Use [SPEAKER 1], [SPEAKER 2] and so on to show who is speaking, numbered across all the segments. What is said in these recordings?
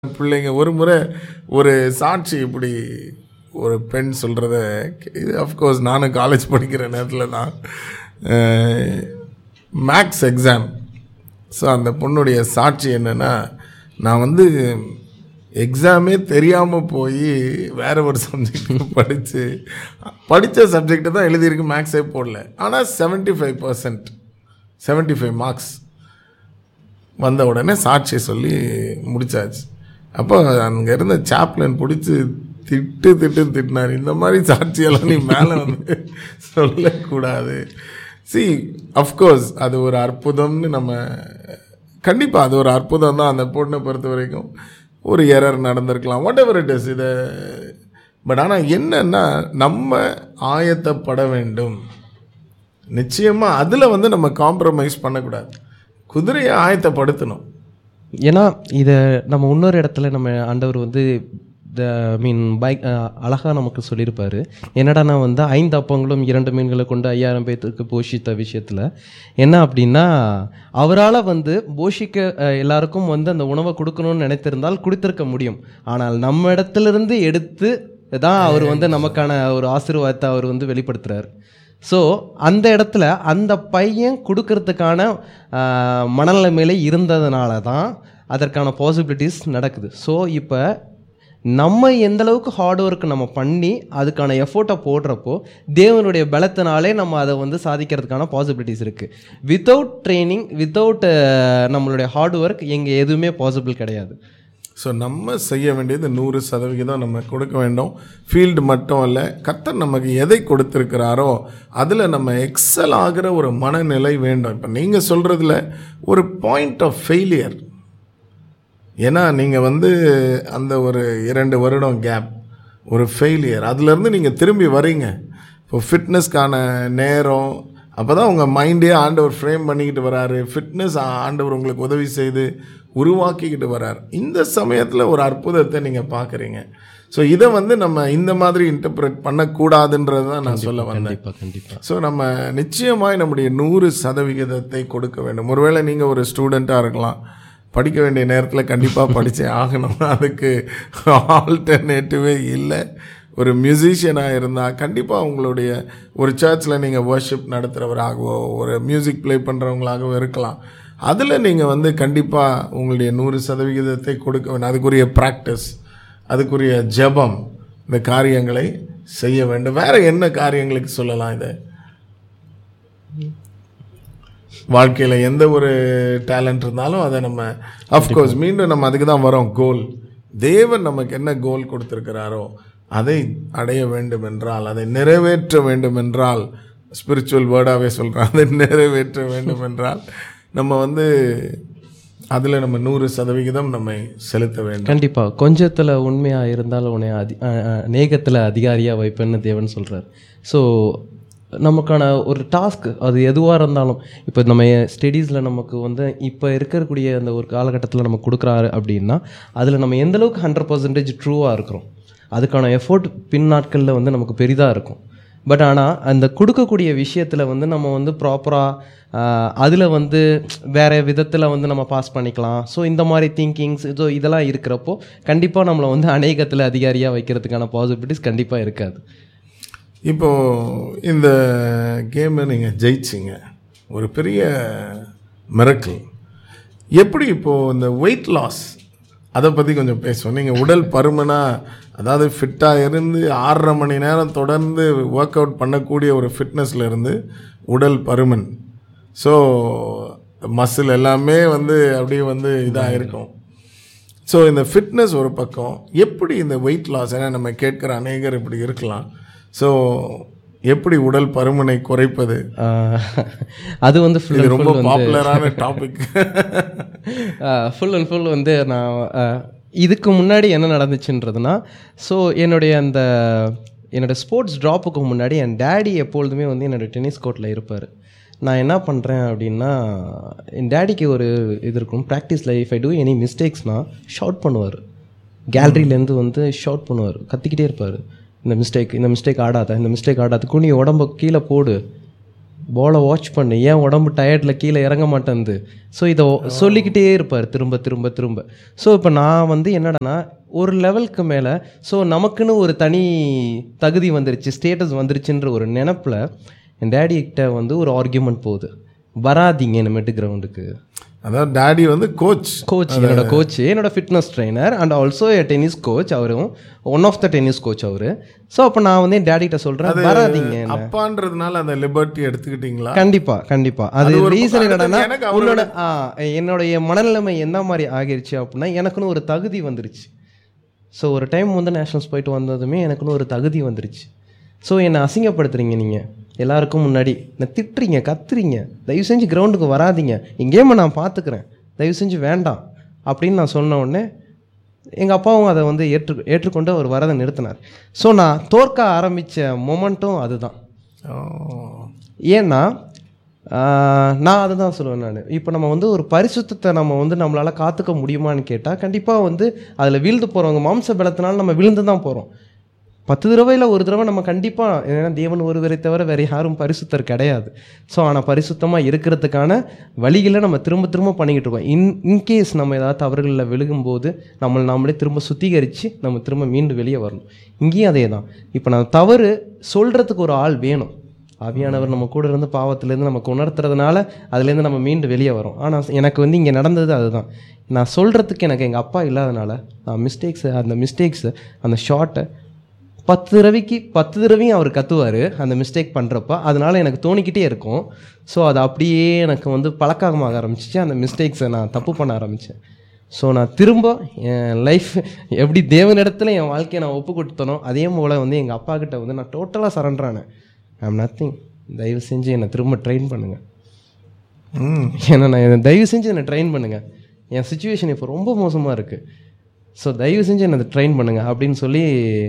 [SPEAKER 1] பிள்ளைங்க ஒரு முறை ஒரு சாட்சி இப்படி ஒரு பெண் சொல்கிறத இது அஃப்கோர்ஸ் நானும் காலேஜ் படிக்கிற நேரத்தில் தான் மேக்ஸ் எக்ஸாம் ஸோ அந்த பொண்ணுடைய சாட்சி என்னென்னா நான் வந்து எக்ஸாமே தெரியாமல் போய் வேற ஒரு சப்ஜெக்ட் படித்து படித்த சப்ஜெக்டை தான் எழுதியிருக்கு மேக்ஸே போடல ஆனால் seventy five percent seventy five marks வந்த உடனே சாட்சியை சொல்லி முடிச்சாச்சு அப்போ அங்கே இருந்த சாப்லன் பிடிச்சி திட்டு திட்டு திட்டினார் இந்த மாதிரி சாட்சியெல்லாம் நீ மேலே வந்து சொல்லக்கூடாது சி அஃப்கோர்ஸ் அது ஒரு அற்புதம்னு நம்ம கண்டிப்பாக அது ஒரு அற்புதம் தான் அந்த பொண்ணை பொறுத்த வரைக்கும் ஒரு எரர் நடந்திருக்கலாம் வாட் எவர் இட் இஸ் இதை பட் ஆனால் என்னன்னா நம்ம ஆயத்தப்பட வேண்டும் நிச்சயமாக அதில் வந்து நம்ம காம்ப்ரமைஸ் பண்ணக்கூடாது குதிரையை ஆயத்தப்படுத்தணும்
[SPEAKER 2] ஏன்னா இதை நம்ம இன்னொரு இடத்துல நம்ம ஆண்டவர் வந்து த மீன் பைக் அழகாக நமக்கு சொல்லியிருப்பாரு என்னடானா வந்து ஐந்து அப்பங்களும் இரண்டு மீன்களை கொண்டு ஐயாயிரம் பேர்த்துக்கு போஷித்த விஷயத்தில் என்ன அப்படின்னா அவரால் வந்து போஷிக்க அஹ், எல்லாருக்கும் வந்து அந்த உணவை கொடுக்கணும்னு நினைத்திருந்தால் கொடுத்திருக்க முடியும் ஆனால் நம்ம இடத்துலேருந்து எடுத்து தான் அவர் வந்து நமக்கான ஒரு ஆசீர்வாதத்தை அவர் வந்து வெளிப்படுத்துறாரு ஸோ அந்த இடத்துல அந்த பையன் கொடுக்கறதுக்கான ஆஹ், மனநிலைமையில இருந்ததுனால தான் அதற்கான பாசிபிலிட்டிஸ் நடக்குது ஸோ இப்போ நம்ம எந்த அளவுக்கு ஹார்ட் ஒர்க் நம்ம பண்ணி அதுக்கான எஃபோர்ட்டை போடுறப்போ தேவனுடைய பலத்தினாலே நம்ம அதை வந்து சாதிக்கிறதுக்கான பாசிபிலிட்டிஸ் இருக்குது வித்தவுட் ட்ரைனிங் வித்தவுட் நம்மளுடைய ஹார்ட் ஒர்க் எங்கே எதுவுமே பாசிபிள் கிடையாது
[SPEAKER 1] ஸோ நம்ம செய்ய வேண்டியது நூறு சதவிகிதம் நம்ம கொடுக்க வேண்டும் ஃபீல்டு மட்டும் இல்லை கர்த்தர் நமக்கு எதை கொடுத்துருக்கிறாரோ அதில் நம்ம எக்ஸல் ஆகிற ஒரு மனநிலை வேண்டும் இப்போ நீங்கள் சொல்கிறதுல ஒரு பாயிண்ட் ஆஃப் ஃபெயிலியர் ஏன்னா நீங்கள் வந்து அந்த ஒரு இரண்டு வருடம் கேப் ஒரு ஃபெயிலியர் அதுலேருந்து நீங்கள் திரும்பி வரீங்க இப்போ ஃபிட்னஸ்க்கான நேரம் அப்போ தான் உங்கள் மைண்டே ஆண்டவர் ஃப்ரேம் பண்ணிக்கிட்டு வராரு ஃபிட்னஸ் ஆண்டவர் உங்களுக்கு உதவி செய்து உருவாக்கிக்கிட்டு வரார் இந்த சமயத்தில் ஒரு அற்புதத்தை நீங்கள் பார்க்குறீங்க ஸோ இதை வந்து நம்ம இந்த மாதிரி இன்டர்பிரேட் பண்ணக்கூடாதுன்றது தான் நான் சொல்ல வந்தேன்
[SPEAKER 2] கண்டிப்பாக கண்டிப்பாக
[SPEAKER 1] ஸோ நம்ம நிச்சயமாய் நம்முடைய நூறு சதவிகிதத்தை கொடுக்க வேண்டும் ஒருவேளை நீங்கள் ஒரு ஸ்டூடெண்ட்டாக இருக்கலாம் படிக்க வேண்டிய நேரத்தில் கண்டிப்பாக படித்தே ஆகணும் அதுக்கு ஆல்டர்னேட்டிவே இல்லை ஒரு மியூசிஷியனாக இருந்தால் கண்டிப்பாக உங்களுடைய ஒரு சர்ச்சில் நீங்கள் வர்ஷிப் நடத்துகிறவராகவோ ஒரு மியூசிக் ப்ளே பண்ணுறவங்களாகவோ இருக்கலாம் அதில் நீங்கள் வந்து கண்டிப்பாக உங்களுடைய நூறு சதவிகிதத்தை கொடுக்க வேண்டும் அதுக்குரிய ப்ராக்டிஸ் அதுக்குரிய ஜெபம் இந்த காரியங்களை செய்ய வேண்டும் வேற என்ன காரியங்களுக்கு சொல்லலாம் இதை வாழ்க்கையில் எந்த ஒரு டேலண்ட் இருந்தாலும் அதை நம்ம அஃப்கோர்ஸ் மீண்டும் நம்ம அதுக்கு தான் வரோம் கோல் தேவன் நமக்கு என்ன கோல் கொடுத்துருக்கிறாரோ அதை அடைய வேண்டும் என்றால் அதை நிறைவேற்ற வேண்டும் என்றால் ஸ்பிரிச்சுவல் வேர்டாகவே சொல்கிறேன் அதை நிறைவேற்ற வேண்டும் என்றால் நம்ம வந்து அதில் நம்ம நூறு சதவிகிதம் நம்மை செலுத்த வேண்டும்
[SPEAKER 2] கண்டிப்பாக கொஞ்சத்தில் உண்மையாக இருந்தாலும் உன்னை அதி நேகத்தில் அதிகாரியாக வைப்பேன்னு தேவன் சொல்கிறார் ஸோ நமக்கான ஒரு டாஸ்க் அது எதுவாக இருந்தாலும் இப்போ நம்ம ஸ்டடீஸில் நமக்கு வந்து இப்போ இருக்கக்கூடிய அந்த ஒரு காலகட்டத்தில் நம்ம கொடுக்குறாரு அப்படின்னா அதில் நம்ம எந்த அளவுக்கு ஹண்ட்ரட் பர்சன்டேஜ் ட்ரூவாக இருக்கிறோம் அதுக்கான எஃபோர்ட் பின் நாட்களில் வந்து நமக்கு பெரிதாக இருக்கும் பட் ஆனால் அந்த கொடுக்கக்கூடிய விஷயத்தில் வந்து நம்ம வந்து ப்ராப்பராக அதில் வந்து வேறு விதத்தில் வந்து நம்ம பாஸ் பண்ணிக்கலாம் ஸோ இந்த மாதிரி திங்கிங்ஸ் ஸோ இதெல்லாம் இருக்கிறப்போ கண்டிப்பாக நம்மளை வந்து அநேகத்தில் அதிகாரியாக வைக்கிறதுக்கான பாசிபிலிட்டிஸ் கண்டிப்பாக இருக்காது
[SPEAKER 1] இப்போ இந்த கேமை நீங்கள் ஜெயிச்சிங்க ஒரு பெரிய மிரக்கல் எப்படி இப்போது இந்த வெயிட் லாஸ் அதை பற்றி கொஞ்சம் பேசுவோம் நீங்கள் உடல் பருமனா அதாவது ஃபிட்டாக இருந்து ஆறரை மணி நேரம் தொடர்ந்து ஒர்க் அவுட் பண்ணக்கூடிய ஒரு ஃபிட்னஸில் இருந்து உடல் பருமன் ஸோ மசில் எல்லாமே வந்து அப்படியே வந்து இதாக இருக்கும் ஸோ இந்த ஃபிட்னஸ் ஒரு பக்கம் எப்படி இந்த வெயிட் லாஸ் ஏன்னா நம்ம கேட்குற அநேகர் இப்படி இருக்கலாம் ஸோ எப்படி உடல் பருமனை குறைப்பது
[SPEAKER 2] ஆஹ் அது வந்து ஃபுல்
[SPEAKER 1] இது
[SPEAKER 2] அண்ட்
[SPEAKER 1] ரொம்ப
[SPEAKER 2] ஃபுல்
[SPEAKER 1] பாப்புலரான டாபிக்
[SPEAKER 2] ஃபுல் அண்ட் ஃபுல் வந்து நான் அஹ், இதுக்கு முன்னாடி என்ன நடந்துச்சுன்றதுனா ஸோ என்னுடைய அந்த என்னோட ஸ்போர்ட்ஸ் ட்ராப்புக்கு முன்னாடி என் டேடி எப்பொழுதுமே வந்து என்னோட டென்னிஸ் கோர்ட்டில் இருப்பார் நான் என்ன பண்ணுறேன் அப்படின்னா என் டேடிக்கு ஒரு இது இருக்கும் ப்ராக்டிஸில் இஃப் ஐ டூ எனி மிஸ்டேக்ஸ்னால் ஷவுட் பண்ணுவார் கேலரியிலேருந்து வந்து ஷவுட் பண்ணுவார் கத்திக்கிட்டே இருப்பார் இந்த மிஸ்டேக் இந்த மிஸ்டேக் ஆடாத இந்த மிஸ்டேக் ஆடாத குனி உடம்ப கீழே போடு பாலை வாட்ச் பண்ணு ஏன் உடம்பு டயர்டில் கீழே இறங்க மாட்டேங்குது ஸோ இதை சொல்லிக்கிட்டே இருப்பார் திரும்ப திரும்ப திரும்ப ஸோ இப்போ நான் வந்து என்னடான்னா ஒரு லெவலுக்கு மேலே ஸோ நமக்குன்னு ஒரு தனி தகுதி வந்துருச்சு ஸ்டேட்டஸ் வந்துருச்சுன்ற ஒரு நினப்பில் என் டேடி கிட்ட வந்து ஒரு ஆர்கியூமெண்ட் போகுது வராதீங்க இனிமேட்டு கிரவுண்டுக்கு
[SPEAKER 1] அதாவது டாடி வந்து கோச்
[SPEAKER 2] கோச் என்னோட கோச் என்னோட fitness trainer and also tennis coach அவரும் one of the tennis coach அவரு ஸோ அப்போ நான் வந்து என் டேடி கிட்ட சொல்கிறேன் வராதீங்க
[SPEAKER 1] அப்பான்றதுனால அந்த லிபர்ட்டி எடுத்துக்கிட்டீங்களா
[SPEAKER 2] கண்டிப்பா கண்டிப்பா அது
[SPEAKER 1] ஒரு
[SPEAKER 2] ரீசன்
[SPEAKER 1] பக்கம்
[SPEAKER 2] என்னன்னா
[SPEAKER 1] எனக்கு அவரோட-
[SPEAKER 2] உன்னோட ஆ, என்னுடைய மனநிலைமை என்ன மாதிரி ஆகிருச்சு அப்படின்னா எனக்குன்னு ஒரு தகுதி வந்துருச்சு ஸோ ஒரு டைம் வந்து நேஷனல்ஸ் போயிட்டு வந்ததுமே எனக்குன்னு ஒரு தகுதி வந்துருச்சு ஸோ என்னை அசிங்கப்படுத்துறீங்க நீங்கள் எல்லாருக்கும் முன்னாடி என்ன திட்டுறீங்க கத்துறீங்க தயவு செஞ்சு கிரவுண்டுக்கு வராதீங்க எங்கேயுமே நான் பார்த்துக்கிறேன் தயவு செஞ்சு வேண்டாம் அப்படின்னு நான் சொன்ன உடனே எங்கள் அப்பாவும் அதை வந்து ஏற்று ஏற்றுக்கொண்டு அவர் வரதை நிறுத்தினார் ஸோ நான் தோற்க ஆரம்பித்த மொமெண்ட்டும் அதுதான்
[SPEAKER 1] ஓ.
[SPEAKER 2] ஏன்னா ஆஹ், நான் அதை தான் சொல்லுவேன் நான் இப்போ நம்ம வந்து ஒரு பரிசுத்தத்தை நம்ம வந்து நம்மளால் காத்துக்க முடியுமான்னு கேட்டால் கண்டிப்பாக வந்து அதில் வீழ்ந்து போகிறவங்க மாம்ச பலத்தினால நம்ம விழுந்து தான் போகிறோம் பத்து தடவையில் ஒரு தடவை நம்ம கண்டிப்பாக ஏன்னா தேவன் ஒருவரை தவிர வேறு யாரும் பரிசுத்தர் கிடையாது ஸோ ஆனால் பரிசுத்தமாக இருக்கிறதுக்கான வழிகளை நம்ம திரும்ப திரும்ப பண்ணிக்கிட்டு இருக்கோம் இன் இன்கேஸ் நம்ம ஏதாவது தவறுகளில் விழுகும்போது நம்மளை நாமளே திரும்ப சுத்திகரித்து நம்ம திரும்ப மீண்டு வெளியே வரணும் இங்கேயும் அதே தான் இப்போ நான் தவறு சொல்கிறதுக்கு ஒரு ஆள் வேணும் ஆவியானவர் நம்ம கூட இருந்து பாவத்திலேருந்து நமக்கு உணர்த்துறதுனால அதுலேருந்து நம்ம மீண்டு வெளியே வரோம் ஆனால் எனக்கு வந்து இங்கே நடந்தது அதுதான் நான் சொல்கிறதுக்கு எனக்கு எங்கள் அப்பா இல்லாதனால நான் மிஸ்டேக்ஸு அந்த மிஸ்டேக்ஸு அந்த ஷார்ட்டை பத்து தடவைக்கு பத்து தடவையும் அவர் கத்துவார் அந்த மிஸ்டேக் பண்ணுறப்ப அதனால எனக்கு தோணிக்கிட்டே இருக்கும் ஸோ அது அப்படியே எனக்கு வந்து பழக்கமாக ஆரம்பிச்சிச்சு அந்த மிஸ்டேக்ஸை நான் தப்பு பண்ண ஆரம்பித்தேன் ஸோ நான் திரும்ப என் லைஃப் எப்படி தேவனிடத்தில் என் வாழ்க்கையை நான் ஒப்பு கொடுத்தனோ அதே போல் வந்து எங்கள் அப்பா கிட்ட வந்து நான் டோட்டலாக சரண்டரானேன் ஐம் நத்திங் தயவு செஞ்சு என்னை திரும்ப ட்ரெயின் பண்ணுங்கள்
[SPEAKER 1] ம்
[SPEAKER 2] ஏன்னா நான் என்னை தயவு செஞ்சு என்னை ட்ரெயின் பண்ணுங்கள் என் சுச்சுவேஷன் இப்போ ரொம்ப மோசமாக இருக்குது ஸோ தயவு செஞ்சு என்னை ட்ரெயின் பண்ணுங்கள் அப்படின்னு சொல்லி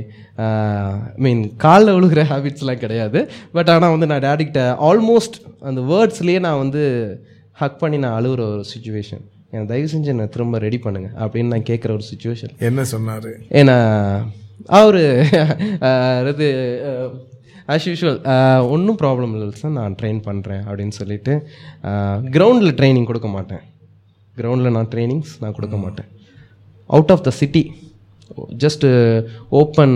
[SPEAKER 2] மீன் காலில் விழுகிற ஹேபிட்ஸ்லாம் கிடையாது பட் ஆனால் வந்து நான் டேடிக்கிட்ட ஆல்மோஸ்ட் அந்த வேர்ட்ஸ்லேயே நான் வந்து ஹக் பண்ணி நான் அழுகுற ஒரு சுச்சுவேஷன் என்னை தயவு செஞ்சு என்னை திரும்ப ரெடி பண்ணுங்கள் அப்படின்னு நான் கேட்குற ஒரு சுச்சுவேஷன்
[SPEAKER 1] என்ன சொன்னாரு
[SPEAKER 2] ஏன்னா அவர் இது ஆஸ் யூஷுவல் ஒன்றும் ப்ராப்ளம் இல்லை சார் நான் ட்ரெயின் பண்ணுறேன் அப்படின்னு சொல்லிட்டு கிரவுண்டில் ட்ரைனிங் கொடுக்க மாட்டேன் கிரவுண்டில் நான் ட்ரைனிங்ஸ் நான் கொடுக்க மாட்டேன் out of the city just open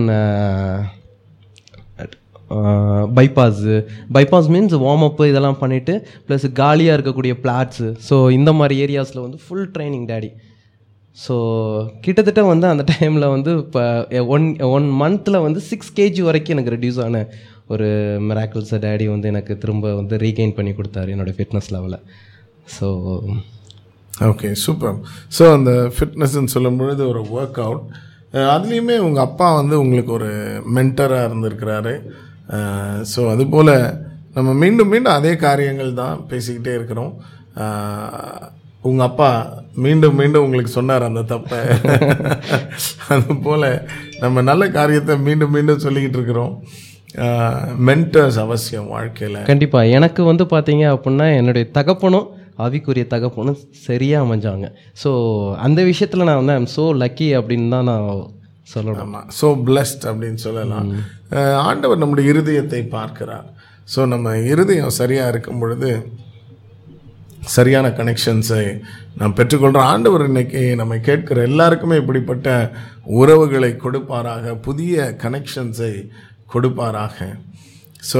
[SPEAKER 2] bypass bypass means warm up இதெல்லாம் பண்ணிவிட்டு ப்ளஸ் காலியாக இருக்கக்கூடிய பிளாட்ஸு ஸோ இந்த மாதிரி ஏரியாஸில் வந்து ஃபுல் ட்ரைனிங் டேடி ஸோ கிட்டத்தட்ட வந்து அந்த டைமில் வந்து இப்போ ஒன் ஒன் மந்தில் வந்து சிக்ஸ் கேஜி வரைக்கும் எனக்கு ரெடியூஸ் ஆன ஒரு மிராக்கிள்ஸை டேடி வந்து எனக்கு திரும்ப வந்து ரீகெயின் பண்ணி கொடுத்தாரு என்னோடய ஃபிட்னஸ் லெவலில் ஸோ
[SPEAKER 1] ஓகே சூப்பர் ஸோ அந்த ஃபிட்னஸ்ன்னு சொல்லும் பொழுது ஒரு ஒர்க் அவுட் அதுலேயுமே உங்கள் அப்பா வந்து உங்களுக்கு ஒரு மென்டராக இருந்திருக்கிறாரு ஸோ அதுபோல் நம்ம மீண்டும் மீண்டும் அதே காரியங்கள் தான் பேசிக்கிட்டே இருக்கிறோம் உங்கள் அப்பா மீண்டும் மீண்டும் உங்களுக்கு சொன்னார் அந்த தப்பை அதுபோல் நம்ம நல்ல காரியத்தை மீண்டும் மீண்டும் சொல்லிக்கிட்டு இருக்கிறோம் மென்டர்ஸ் அவசியம் வாழ்க்கையில்
[SPEAKER 2] கண்டிப்பாக எனக்கு வந்து பார்த்தீங்க அப்படின்னா என்னுடைய தகப்பனும் ஆவிக்குரிய தகப்பனும் சரியாக அமைஞ்சாங்க ஸோ அந்த விஷயத்தில் நான் வந்து ஐம் ஸோ லக்கி அப்படின்னு தான் நான் சொல்லணும்
[SPEAKER 1] ஆமாம் ஸோ பிளஸ்ட் அப்படின்னு சொல்லலாம் அஹ் ஆண்டவர் நம்முடைய இருதயத்தை பார்க்கிறார் ஸோ நம்ம இருதயம் சரியாக இருக்கும் பொழுது சரியான கனெக்ஷன்ஸை நாம் பெற்றுக்கொள்கிறோம் ஆண்டவர் இன்னைக்கு நம்ம கேட்கிற எல்லாருக்குமே இப்படிப்பட்ட உறவுகளை கொடுப்பாராக புதிய கனெக்ஷன்ஸை கொடுப்பாராக ஸோ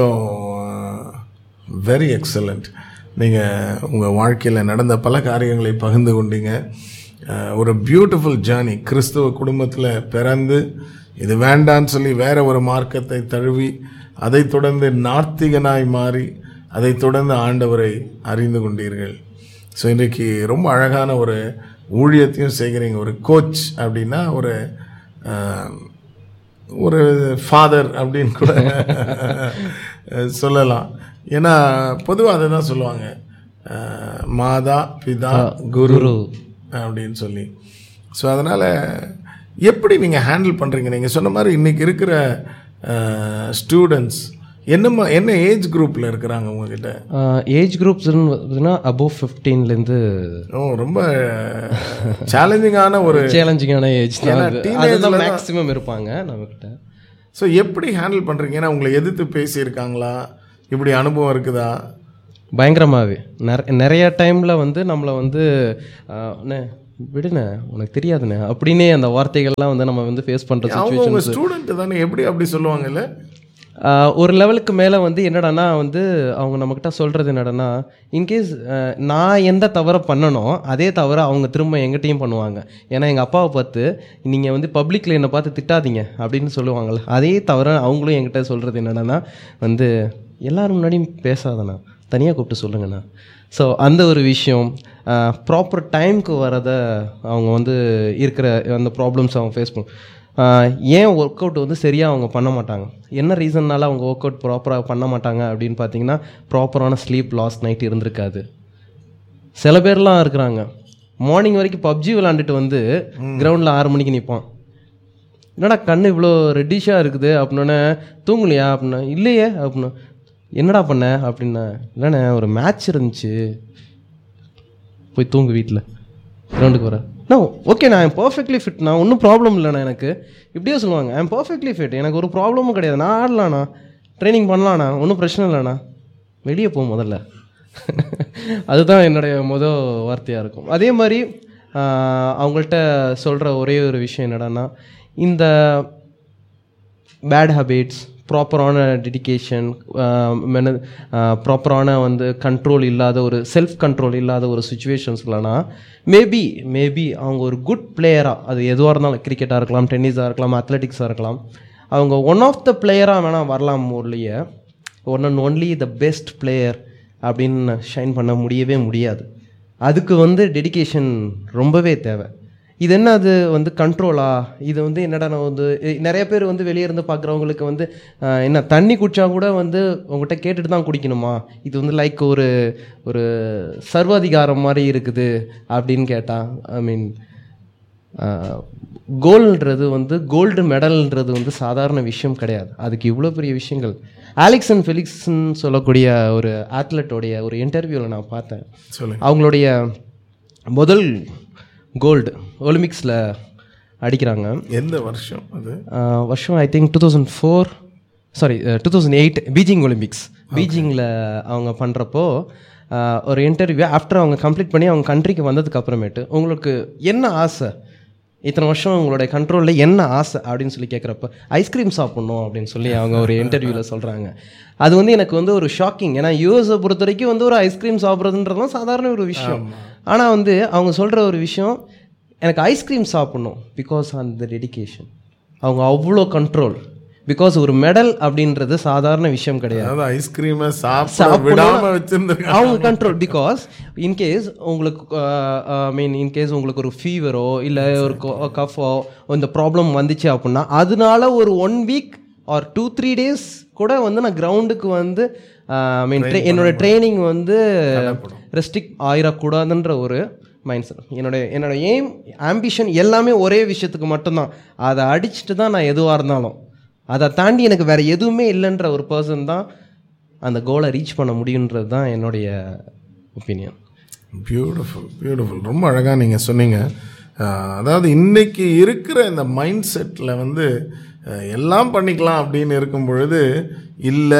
[SPEAKER 1] வெரி எக்ஸலண்ட் நீங்கள் உங்கள் வாழ்க்கையில் நடந்த பல காரியங்களை பகிர்ந்து கொண்டீங்க அஹ் ஒரு பியூட்டிஃபுல் ஜேர்னி கிறிஸ்துவ குடும்பத்தில் பிறந்து இது வேண்டான்னு சொல்லி வேற ஒரு மார்க்கத்தை தழுவி அதைத் தொடர்ந்து நார்த்திகனாய் மாறி அதைத் தொடர்ந்து ஆண்டவரை அறிந்து கொண்டீர்கள் ஸோ இன்றைக்கு ரொம்ப அழகான ஒரு ஊழியத்தையும் செய்கிறீங்க ஒரு கோச் அப்படின்னா ஒரு அஹ், ஒரு ஃபாதர் அப்படின்னு கூட சொல்லலாம் ஏன்னா பொதுவாக அதை தான் சொல்லுவாங்க அஹ், மாதா பிதா குரு அப்படின்னு சொல்லி ஸோ அதனால் எப்படி நீங்கள் ஹேண்டில் பண்ணுறீங்க நீங்கள் சொன்ன மாதிரி இன்றைக்கி இருக்கிற ஸ்டூடெண்ட்ஸ் என்னம்மா என்ன ஏஜ் குரூப்பில் இருக்கிறாங்க உங்ககிட்ட
[SPEAKER 2] ஏஜ் குரூப்ஸ்னு பார்த்தீங்கன்னா அபோவ் ஃபிஃப்டீன்லேருந்து
[SPEAKER 1] ஓ ரொம்ப சேலஞ்சிங்கான ஒரு
[SPEAKER 2] சேலஞ்சிங்கான ஏஜ் தான் அது.
[SPEAKER 1] teenage
[SPEAKER 2] அதுதான்
[SPEAKER 1] ல தான்
[SPEAKER 2] மேக்ஸிமம் இருப்பாங்க நம்மக்கிட்ட
[SPEAKER 1] ஸோ எப்படி ஹேண்டில் பண்ணுறீங்க ஏன்னா உங்களை எதிர்த்து பேசியிருக்காங்களா இப்படி அனுபவம் இருக்குதா
[SPEAKER 2] பயங்கரமாகவே நிற நிறைய டைமில் வந்து நம்மளை வந்து ஆஹ், அண்ணே விடுண்ணே உனக்கு தெரியாதுண்ணே அப்படின்னே அந்த வார்த்தைகள்லாம் வந்து நம்ம வந்து ஃபேஸ் பண்ணுற
[SPEAKER 1] அவங்க
[SPEAKER 2] சுச்சுவேஷன்
[SPEAKER 1] உங்க ஸ்டூடெண்ட் தானே எப்படி அப்படி சொல்லுவாங்கல்ல
[SPEAKER 2] ஒரு லெவலுக்கு மேலே வந்து என்னடான்னா வந்து அவங்க நம்மக்கிட்ட சொல்கிறது என்னடான்னா இன்கேஸ் நான் எந்த தவறை பண்ணனோ அதே தவிர அவங்க திரும்ப எங்கிட்டையும் பண்ணுவாங்க ஏன்னா எங்கள் அப்பாவை பார்த்து நீங்கள் வந்து பப்ளிக்கில் என்னை பார்த்து திட்டாதீங்க அப்படின்னு சொல்லுவாங்கள்ல அதே தவிர அவங்களும் என்கிட்ட சொல்கிறது என்னடான்னா வந்து எல்லாரும் முன்னாடியும் பேசாதண்ணா தனியாக கூப்பிட்டு சொல்லுங்கண்ணா ஸோ அந்த ஒரு விஷயம் ப்ராப்பர் டைம்க்கு வரதை அவங்க வந்து இருக்கிற அந்த ப்ராப்ளம்ஸ் அவங்க ஃபேஸ் பண்ணும் ஆஹ் ஏன் ஒர்க் அவுட் வந்து சரியாக அவங்க பண்ண மாட்டாங்க என்ன ரீசன்னால அவங்க ஒர்க் அவுட் ப்ராப்பராக பண்ண மாட்டாங்க அப்படின்னு பார்த்தீங்கன்னா ப்ராப்பரான ஸ்லீப் லாஸ்ட் நைட் இருந்திருக்காது சில பேர்லாம் இருக்கிறாங்க மார்னிங் வரைக்கும் பப்ஜி விளாண்டுட்டு வந்து கிரவுண்டில் ஆறு மணிக்கு நிற்பான் என்னடா கண்ணு இவ்வளோ ரெட்டிஷாக இருக்குது அப்படின்னோடனே தூங்கலையா அப்படின்னா இல்லையே அப்படின்னா என்னடா பண்ண அப்படின்னா இல்லைண்ணே ஒரு மேட்ச் இருந்துச்சு போய் தூங்கு வீட்டில் கிரவுண்டுக்கு வர நான் ஓகே நான் பர்ஃபெக்ட்லி ஃபிட் நான் ஒன்றும் ப்ராப்ளம் இல்லைண்ணா எனக்கு இப்படியே சொல்லுவாங்க ஐம் பர்ஃபெக்ட்லி ஃபிட் எனக்கு ஒரு ப்ராப்ளமும் கிடையாது நான் ஆடலாண்ணா ட்ரைனிங் பண்ணலாண்ணா ஒன்றும் பிரச்சனை இல்லைண்ணா வெளியே போ முதல்ல அதுதான் என்னுடைய முத வார்த்தையாக இருக்கும் அதே மாதிரி ஆஹ், அவங்கள்ட்ட சொல்கிற ஒரே ஒரு விஷயம் என்னடான்னா இந்த பேட் ஹேபிட்ஸ் ப்ராப்பரான டெடிகேஷன் ப்ராப்பரான வந்து கண்ட்ரோல் இல்லாத ஒரு செல்ஃப் கண்ட்ரோல் இல்லாத ஒரு சுச்சுவேஷன்ஸ்லனா மேபி மேபி அவங்க ஒரு குட் பிளேயராக அது எதுவாக இருந்தாலும் கிரிக்கெட்டாக இருக்கலாம் டென்னிஸாக இருக்கலாம் அத்லெட்டிக்ஸாக இருக்கலாம் அவங்க ஒன் ஆஃப் த பிளேயராக வேணால் வரலாம் ஒன்லியே one and only the best player அப்படின்னு ஷைன் பண்ண முடியவே முடியாது அதுக்கு வந்து டெடிகேஷன் ரொம்பவே தேவை இது என்ன அது வந்து கண்ட்ரோலா இது வந்து என்னடா நான் வந்து எ- நிறைய பேர் வந்து வெளியே இருந்து பார்க்குறவங்களுக்கு வந்து ஆஹ், என்ன தண்ணி குடிச்சா கூட வந்து உங்ககிட்ட கேட்டுட்டு தான் குடிக்கணுமா இது வந்து லைக் ஒரு ஒரு சர்வாதிகாரம் மாதிரி இருக்குது அப்படின்னு கேட்டா ஐ மீன் கோல்ன்றது வந்து கோல்டு மெடல்ன்றது வந்து சாதாரண விஷயம் கிடையாது அதுக்கு இவ்வளோ பெரிய விஷயங்கள் ஆலெக்ஸ் அண்ட் ஃபெலிக்ஸ்ன்னு சொல்லக்கூடிய ஒரு ஆத்லெட்டோடைய ஒரு இன்டர்வியூவில் நான் பார்த்தேன்
[SPEAKER 1] சொல்லுங்க
[SPEAKER 2] அவங்களுடைய முதல் கோல்டு ஒலிம்பிக்ஸில் அடிக்கிறாங்க
[SPEAKER 1] எந்த வருஷம் அது
[SPEAKER 2] ஆஹ் வருஷம் I think two thousand four sorry two thousand eight Beijing Olympics பீஜிங்கில் அவங்க பண்ணுறப்போ ஒரு இன்டர்வியூ ஆஃப்டர் அவங்க கம்ப்ளீட் பண்ணி அவங்க கண்ட்ரிக்கு வந்ததுக்கு அப்புறமேட்டு உங்களுக்கு என்ன ஆசை இத்தனை வருஷம் உங்களுடைய கண்ட்ரோலில் என்ன ஆசை அப்படின்னு சொல்லி கேட்குறப்ப ஐஸ்கிரீம் சாப்பிட்ணும் அப்படின்னு சொல்லி அவங்க ஒரு இன்டர்வியூவில் சொல்கிறாங்க அது வந்து எனக்கு வந்து ஒரு ஷாக்கிங் ஏன்னா யூஎஸை பொறுத்த வரைக்கும் வந்து ஒரு ஐஸ்கிரீம் சாப்பிட்றதுன்றதுலாம் சாதாரண ஒரு விஷயம் ஆனால் வந்து அவங்க சொல்கிற ஒரு விஷயம் எனக்கு ஐஸ்கிரீம் சாப்பிட்ணும் பிகாஸ் அந்த டெடிகேஷன் அவங்க அவ்வளோ கண்ட்ரோல் பிகாஸ் ஒரு மெடல் அப்படின்றது சாதாரண விஷயம் கிடையாது
[SPEAKER 1] அதாவது ஐஸ்கிரீமை சாப்பிட
[SPEAKER 2] சாப்பிடணும்.
[SPEAKER 1] விடாம வச்சிருந்திருக்காங்க
[SPEAKER 2] அவங்க கண்ட்ரோல் பிகாஸ் இன்கேஸ் உங்களுக்கு ஐ மீன் இன்கேஸ் உங்களுக்கு ஒரு ஃபீவரோ இல்லை ஒரு கஃபோ இந்த ப்ராப்ளம் வந்துச்சு அப்படின்னா அதனால ஒரு one week or two three days கூட வந்து நான் கிரவுண்டுக்கு வந்து ஐ மீன் என்னோட ட்ரைனிங் வந்து ரெஸ்ட்ரிக்ட் ஆயிடக்கூடாதுன்ற ஒரு மைண்ட் செட் என்னோட என்னோட எய்ம் ஆம்பிஷன் எல்லாமே ஒரே விஷயத்துக்கு மட்டும்தான் அதை அடிச்சுட்டு தான் நான் எதுவாக இருந்தாலும் அதை தாண்டி எனக்கு வேற எதுவுமே இல்லைன்ற ஒரு பர்சன் தான் அந்த கோலை ரீச் பண்ண முடியுன்றது தான் என்னுடைய ஒப்பீனியன்
[SPEAKER 1] பியூட்டிஃபுல் பியூட்டிஃபுல் ரொம்ப அழகாக நீங்கள் சொன்னீங்க அஹ், அதாவது இன்னைக்கு இருக்கிற இந்த மைண்ட் செட்டில் வந்து அஹ், எல்லாம் பண்ணிக்கலாம் அப்படின்னு இருக்கும் பொழுது இல்லை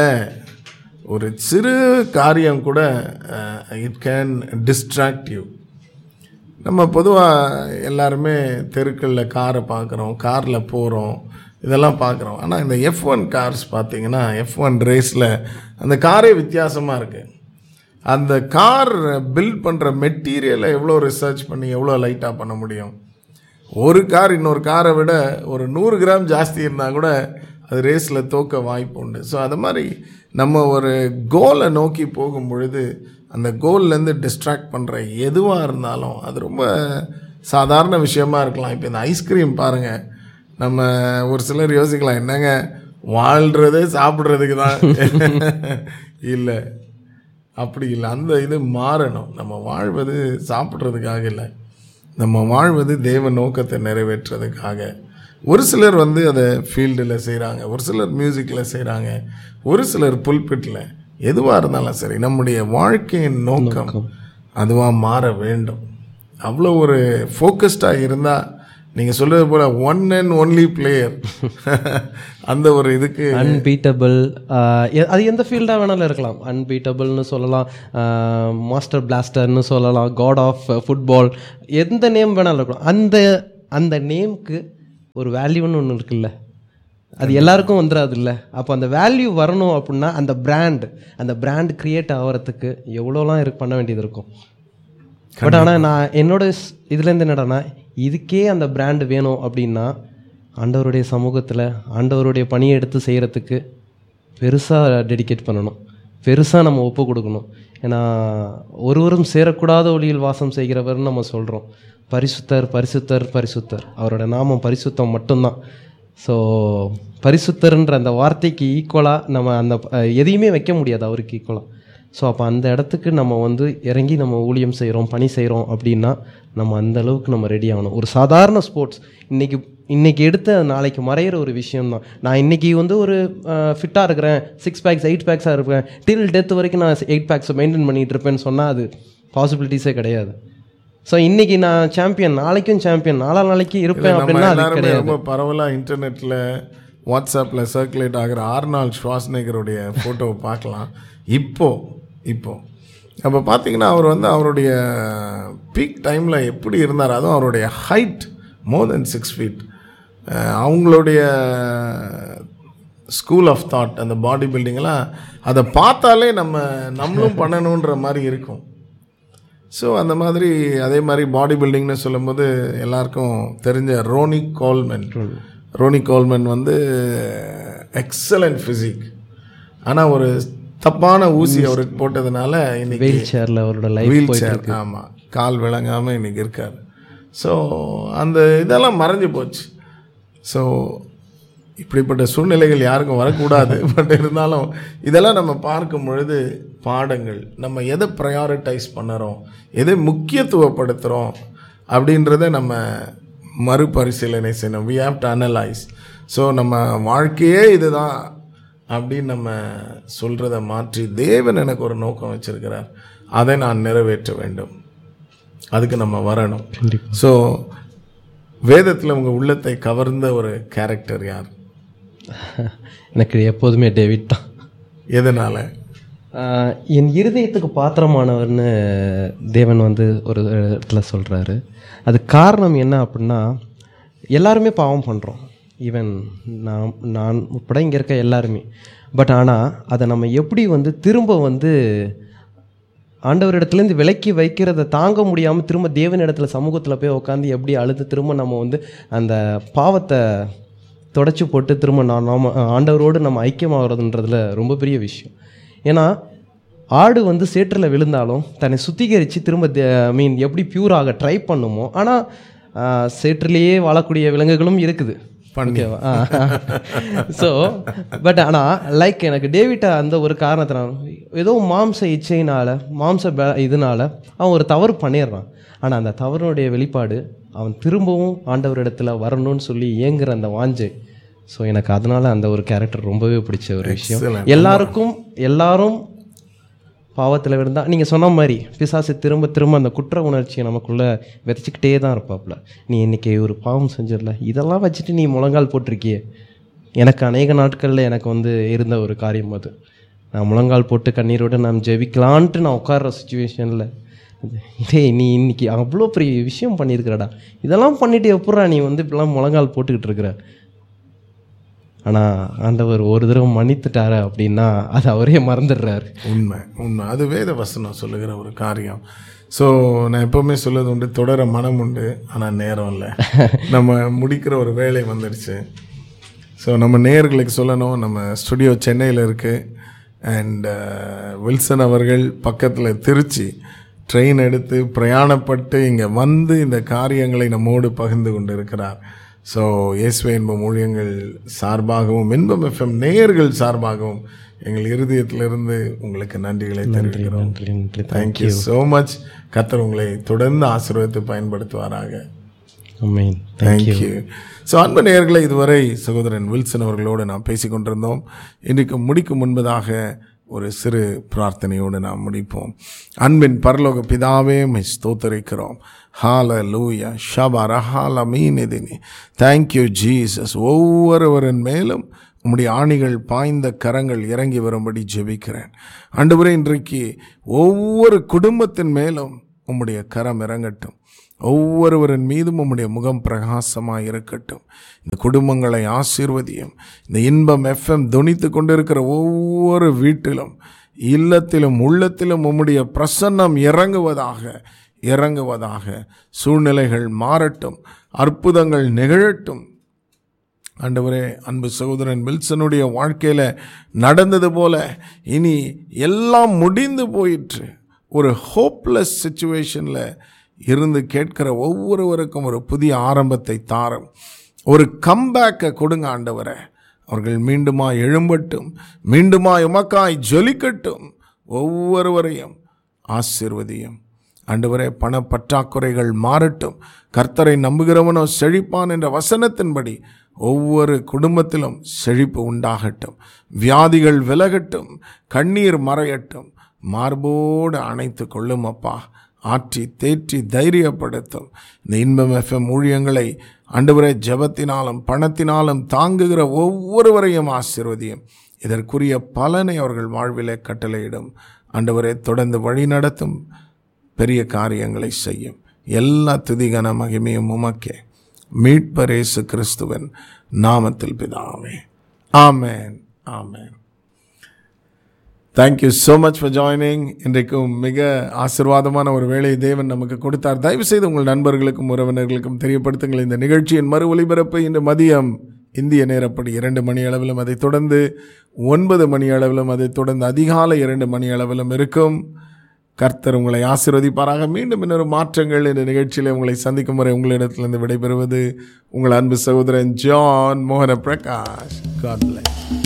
[SPEAKER 1] ஒரு சிறு காரியம் கூட இட் கேன் டிஸ்ட்ராக்ட் யூ நம்ம பொதுவாக எல்லாருமே தெருக்களில் காரை பார்க்குறோம் காரில் போகிறோம் இதெல்லாம் பார்க்குறோம் ஆனால் இந்த எஃப் ஒன் கார்ஸ் பார்த்தீங்கன்னா எஃப் ஒன் ரேஸில் அந்த காரே வித்தியாசமாக இருக்குது அந்த கார் பில்ட் பண்ணுற மெட்டீரியலை எவ்வளோ ரிசர்ச் பண்ணி எவ்வளோ லைட்டாக பண்ண முடியும் ஒரு கார் இன்னொரு காரை விட ஒரு நூறு கிராம் ஜாஸ்தி இருந்தால் கூட அது ரேஸில் தோக்க வாய்ப்பு உண்டு ஸோ அது மாதிரி நம்ம ஒரு கோலை நோக்கி போகும் பொழுது அந்த கோல்லேருந்து டிஸ்ட்ராக்ட் பண்ணுற எதுவாக இருந்தாலும் அது ரொம்ப சாதாரண விஷயமா இருக்கலாம் இப்போ இந்த ஐஸ்கிரீம் பாருங்கள் நம்ம ஒரு சிலர் யோசிக்கலாம் என்னங்க வாழ்கிறதே சாப்பிட்றதுக்கு தான் இல்லை அப்படி இல்லை அந்த இது மாறணும் நம்ம வாழ்வது சாப்பிட்றதுக்காக இல்லை நம்ம வாழ்வது தேவ நோக்கத்தை நிறைவேற்றுறதுக்காக ஒரு சிலர் வந்து அதை ஃபீல்டில் செய்கிறாங்க ஒரு சிலர் மியூசிக்கில் செய்கிறாங்க ஒரு சிலர் புல்பிட்டில் எதுவாக இருந்தாலும் சரி நம்முடைய வாழ்க்கையின் நோக்கம் அதுவாக மாற வேண்டும் அவ்வளோ ஒரு ஃபோக்கஸ்டாக இருந்தால் நீங்கள் சொல்கிறது போல் ஒன் அண்ட் ஒன்லி பிளேயர் அந்த ஒரு இதுக்கு
[SPEAKER 2] அன்பீட்டபிள் அது எந்த ஃபீல்டாக வேணாலும் இருக்கலாம் அன்பீட்டபிள்னு சொல்லலாம் மாஸ்டர் பிளாஸ்டர்னு சொல்லலாம் காட் ஆஃப் ஃபுட்பால் எந்த நேம் வேணாலும் இருக்கலாம் அந்த அந்த நேம்க்கு ஒரு வேல்யூன்னு ஒன்று இருக்குல்ல அது எல்லாருக்கும் வந்துடாதுல்ல அப்போ அந்த வேல்யூ வரணும் அப்படின்னா அந்த பிராண்ட் அந்த பிராண்ட் கிரியேட் ஆகிறதுக்கு எவ்வளோலாம் இருக்கு பண்ண வேண்டியது இருக்கும் பட் ஆனால் நான் என்னோட ஸ்- இதுலேருந்து என்னடான்னா இதுக்கே அந்த பிராண்ட் வேணும் அப்படின்னா ஆண்டவருடைய சமூகத்தில் ஆண்டவருடைய பணியை எடுத்து செய்கிறதுக்கு பெருசாக டெடிகேட் பண்ணணும் பெருசாக நம்ம ஒப்பு கொடுக்கணும் ஏன்னா ஒருவரும் சேரக்கூடாத ஒளியில் வாசம் செய்கிறவர்னு நம்ம சொல்கிறோம் பரிசுத்தர் பரிசுத்தர் பரிசுத்தர் அவரோட நாமம் பரிசுத்தம் மட்டும்தான் ஸோ பரிசுத்தர்ன்ற அந்த வார்த்தைக்கு ஈக்குவலாக நம்ம அந்த அஹ், எதையுமே வைக்க முடியாது அவருக்கு ஈக்குவலாக ஸோ அப்போ அந்த இடத்துக்கு நம்ம வந்து இறங்கி நம்ம ஊழியம் செய்கிறோம் பணி செய்கிறோம் அப்படின்னா நம்ம அந்த அளவுக்கு நம்ம ரெடி ஆகணும் ஒரு சாதாரண ஸ்போர்ட்ஸ் இன்னைக்கு இன்னைக்கு எடுத்து அது நாளைக்கு மறையிற ஒரு விஷயம் தான் நான் இன்னைக்கு வந்து ஒரு ஃபிட்டாக இருக்கிறேன் சிக்ஸ் பேக்ஸ் எயிட் பேக்ஸாக இருப்பேன் டில் டெத் வரைக்கும் நான் எயிட் பேக்ஸை மெயின்டைன் பண்ணிட்டு இருப்பேன்னு சொன்னால் அது பாசிபிலிட்டிஸே கிடையாது ஸோ இன்னைக்கு நான் சாம்பியன் நாளைக்கும் சாம்பியன் நாளா நாளைக்கு இருப்பேன்
[SPEAKER 1] நம்ம
[SPEAKER 2] அப்படின்னா அது
[SPEAKER 1] எல்லாருமே
[SPEAKER 2] கிடையாது
[SPEAKER 1] ரொம்ப பரவலாக இன்டர்நெட்டில் வாட்ஸ்அப்பில் சர்க்குலேட் ஆகிற ஆர்னால் ஷ்வாஸ்னேகருடைய ஃபோட்டோவை பார்க்கலாம் இப்போ இப்போ அப்போ பார்த்தீங்கன்னா அவர் வந்து அவருடைய பீக் டைமில் எப்படி இருந்தார் அதுவும் அவருடைய height more then six feet அவங்களுடைய ஸ்கூல் ஆஃப் தாட் அந்த பாடி பில்டிங்கெல்லாம் அதை பார்த்தாலே நம்ம நம்மளும் பண்ணணுன்ற மாதிரி இருக்கும் ஸோ அந்த மாதிரி அதே மாதிரி பாடி பில்டிங்னு சொல்லும்போது எல்லாருக்கும் தெரிஞ்ச ரோனி கோல்மென் ரோனி கோல்மென் வந்து எக்ஸலண்ட் ஃபிசிக் ஆனால் ஒரு தப்பான ஊசி அவருக்கு போட்டதுனால இன்னைக்கு
[SPEAKER 2] வீல் சேரில் அவரோட லைஃப்
[SPEAKER 1] வீல் சேர் ஆமாம் கால் விளங்காமல் இன்னைக்கு இருக்கார் ஸோ அந்த இதெல்லாம் மறைஞ்சு போச்சு ஸோ இப்படிப்பட்ட சூழ்நிலைகள் யாருக்கும் வரக்கூடாது பட் இருந்தாலும் இதெல்லாம் நம்ம பார்க்கும் பொழுது பாடங்கள் நம்ம எதை ப்ரையாரிட்டைஸ் பண்ணுறோம் எதை முக்கியத்துவப்படுத்துகிறோம் அப்படின்றத நம்ம மறுபரிசீலனை செய்யணும் we have to analyse so நம்ம வாழ்க்கையே இதுதான் அப்படின்னு நம்ம சொல்கிறத மாற்றி தேவன் எனக்கு ஒரு நோக்கம் வச்சிருக்கிறார் அதை நான் நிறைவேற்ற வேண்டும் அதுக்கு நம்ம வரணும் ஸோ வேதத்தில் உங்கள் உள்ளத்தை கவர்ந்த ஒரு கேரக்டர் யார்
[SPEAKER 2] எனக்கு எப்போதுமே டேவிட் தான்
[SPEAKER 1] எதனால்
[SPEAKER 2] ஆஹ் என் இருதயத்துக்கு பாத்திரமானவர்னு தேவன் வந்து ஒரு இடத்துல சொல்கிறாரு அது காரணம் என்ன அப்படின்னா எல்லாருமே பாவம் பண்ணுறோம் ஈவன் நான் நான் உட்பட இங்கே இருக்க எல்லாருமே பட் ஆனால் அதை நம்ம எப்படி வந்து திரும்ப வந்து ஆண்டவரிடத்துலேருந்து விலக்கி வைக்கிறத தாங்க முடியாமல் திரும்ப தேவனிடத்துல சமூகத்தில் போய் உட்காந்து எப்படி அழுது திரும்ப நம்ம வந்து அந்த பாவத்தை தொடச்சி போட்டு திரும்ப நான் நாம ஆண்டவரோடு நம்ம ஐக்கியமாகிறதுன்றதுல ரொம்ப பெரிய விஷயம் ஏன்னா ஆடு வந்து சேற்றில் விழுந்தாலும் தன்னை சுத்திகரித்து திரும்ப மீன் எப்படி பியூராக ட்ரை பண்ணுமோ ஆனால் சேற்றிலேயே வாழக்கூடிய விலங்குகளும் இருக்குது ஓகேவா ஸோ பட் ஆனால் லைக் எனக்கு டேவிட்டை அந்த ஒரு காரணத்தினால ஏதோ மாம்ச இச்சையினால் மாம்ச ப இதனால அவன் ஒரு தவறு பண்ணிடுறான் ஆனால் அந்த தவறுடைய வெளிப்பாடு அவன் திரும்பவும் ஆண்டவரிடத்துல வரணும்னு சொல்லி ஏங்குற அந்த வாஞ்சை ஸோ எனக்கு அதனால அந்த ஒரு கேரக்டர் ரொம்பவே பிடிச்ச ஒரு விஷயம்
[SPEAKER 1] Excellent.
[SPEAKER 2] எல்லாருக்கும் எல்லாரும் பாவத்தில் விழுந்தா நீங்கள் சொன்ன மாதிரி பிசாசு திரும்ப திரும்ப அந்த குற்ற உணர்ச்சியை நமக்குள்ளே விதைச்சிக்கிட்டே தான் இருப்பாப்புல நீ இன்னைக்கு ஒரு பாவம் செஞ்சிடல இதெல்லாம் வச்சுட்டு நீ முழங்கால் போட்டிருக்கியே எனக்கு அநேக நாட்களில் எனக்கு வந்து இருந்த ஒரு காரியம் அது நான் முழங்கால் போட்டு கண்ணீரோடு நான் ஜெபிக்கலான்ட்டு நான் உட்கார்ற சுச்சுவேஷனில் டேய் நீ இன்னைக்கு அவ்வளோ பெரிய விஷயம் பண்ணியிருக்கிறடா இதெல்லாம் பண்ணிட்டு எப்பட்றா நீ வந்து இப்படிலாம் முழங்கால் போட்டுக்கிட்டு இருக்கிற ஆனால் ஆண்டவர் ஒரு தடவை மன்னித்துட்டாரு அப்படின்னா அது அவரே மறந்துடுறாரு
[SPEAKER 1] உண்மை உண்மை அது வேத வசனம் சொல்லுகிற ஒரு காரியம் ஸோ நான் எப்போவுமே சொல்லுறது உண்டு தொடர மனம் உண்டு ஆனால் நேரம் இல்லை நம்ம முடிக்கிற ஒரு வேலை வந்துடுச்சு ஸோ நம்ம நேயர்களுக்கு சொல்லணும் நம்ம ஸ்டுடியோ சென்னையில் இருக்குது அண்ட் வில்சன் அவர்கள் பக்கத்தில் திருச்சி ட்ரெயின் எடுத்து பிரயாணப்பட்டு இங்கே வந்து இந்த காரியங்களை நம்மோடு பகிர்ந்து கொண்டு இருக்கிறார் ஸோ இயேசுவே இன்பம் ஊழியங்கள் சார்பாகவும் இன்பம் எஃப்எம் நேயர்கள் சார்பாகவும் எங்கள் இருதயத்திலிருந்து உங்களுக்கு நன்றிகளை தெரிவிக்கிறோம்
[SPEAKER 2] நன்றி நன்றி
[SPEAKER 1] தேங்க்யூ ஸோ மச் கர்த்தர் உங்களை தொடர்ந்து ஆசீர்வதித்து பயன்படுத்துவாராக
[SPEAKER 2] அமேன்
[SPEAKER 1] தேங்க்யூ ஸோ அன்பு நேயர்களை இதுவரை சகோதரன் வில்சன் அவர்களோடு நாம் பேசிக் கொண்டிருந்தோம் இன்றைக்கு முடிக்கும் முன்பதாக ஒரு சிறு பிரார்த்தனையோடு நாம் முடிப்போம் அன்பின் பரலோக பிதாவே மை ஸ்தோத்தரிக்கிறோம் ஹாலலூயா ஷபர ஹால மீனிதினி தேங்க்யூ ஜீசஸ் ஒவ்வொருவரின் மேலும் உம்முடைய ஆணிகள் பாய்ந்த கரங்கள் இறங்கி வரும்படி ஜெபிக்கிறேன் ஆண்டவரே இன்றைக்கு ஒவ்வொரு குடும்பத்தின் மேலும் உம்முடைய கரம் இறங்கட்டும் ஒவ்வொருவரின் மீதும் உம்முடைய முகம் பிரகாசமாக இருக்கட்டும் இந்த குடும்பங்களை ஆசீர்வதியும் இந்த இன்பம் எஃப்எம் துணித்து கொண்டிருக்கிற ஒவ்வொரு வீட்டிலும் இல்லத்திலும் உள்ளத்திலும் உம்முடைய பிரசன்னம் இறங்குவதாக இறங்குவதாக சூழ்நிலைகள் மாறட்டும் அற்புதங்கள் நிகழட்டும் ஆண்டவரே அன்பு சகோதரன் வில்சனுடைய வாழ்க்கையில் நடந்தது போல இனி எல்லாம் முடிந்து போயிற்று ஒரு ஹோப்லெஸ் சுச்சுவேஷனில் இருந்து கேட்கிற ஒவ்வொருவருக்கும் ஒரு புதிய ஆரம்பத்தை தாரும் ஒரு கம்பேக்கை கொடுங்க ஆண்டவரே அவர்கள் மீண்டுமா எழும்பட்டும் மீண்டுமா உமக்காய் ஜொலிக்கட்டும் ஒவ்வொருவரையும் ஆசிர்வதியும் ஆண்டவரே பண பற்றாக்குறைகள் மாறட்டும் கர்த்தரை நம்புகிறவனோ செழிப்பான் என்ற வசனத்தின்படி ஒவ்வொரு குடும்பத்திலும் செழிப்பு உண்டாகட்டும் வியாதிகள் விலகட்டும் கண்ணீர் மறையட்டும் மார்போடு அணைத்து கொள்ளும் அப்பா ஆற்றி தேற்றி தைரியப்படுத்தும் இந்த இன்பம் எஃப்எம் ஊழியங்களை ஆண்டவரே ஜெபத்தினாலும் பணத்தினாலும் தாங்குகிற ஒவ்வொருவரையும் ஆசீர்வதியும் இதற்குரிய பலனை அவர்கள் வாழ்விலே கட்டளையிடும் ஆண்டவரே தொடர்ந்து வழி நடத்தும் பெரிய காரியங்களை செய்யும் எல்லா துதிகன மகிமையும் உமக்கே மீட்பர் இயேசு கிறிஸ்துவின் நாமத்தில் பிதாவே ஆமென் ஆமென் thank you so much for joining இன்றைக்கும் மிக ஆசிர்வாதமான ஒரு வேலையை தேவன் நமக்கு கொடுத்தார் தயவு செய்து உங்கள் நண்பர்களுக்கும் உறவினர்களுக்கும் தெரியப்படுத்துங்கள் இந்த நிகழ்ச்சியின் மறு ஒலிபரப்பு இன்று மதியம் இந்திய நேரப்படி இரண்டு மணி அளவிலும் அதைத் தொடர்ந்து ஒன்பது மணி அளவிலும் அதைத் தொடர்ந்து அதிகாலை இரண்டு மணி அளவிலும் இருக்கும் கர்த்தர் உங்களை ஆசீர்வதிப்பாராக மீண்டும் இன்னொரு மாற்றங்கள் இந்த நிகழ்ச்சியில் உங்களை சந்திக்கும் வரை உங்களிடத்திலிருந்து விடைபெறுவது உங்கள் அன்பு சகோதரன் ஜான் மோகன பிரகாஷ் காட் பிளஸ்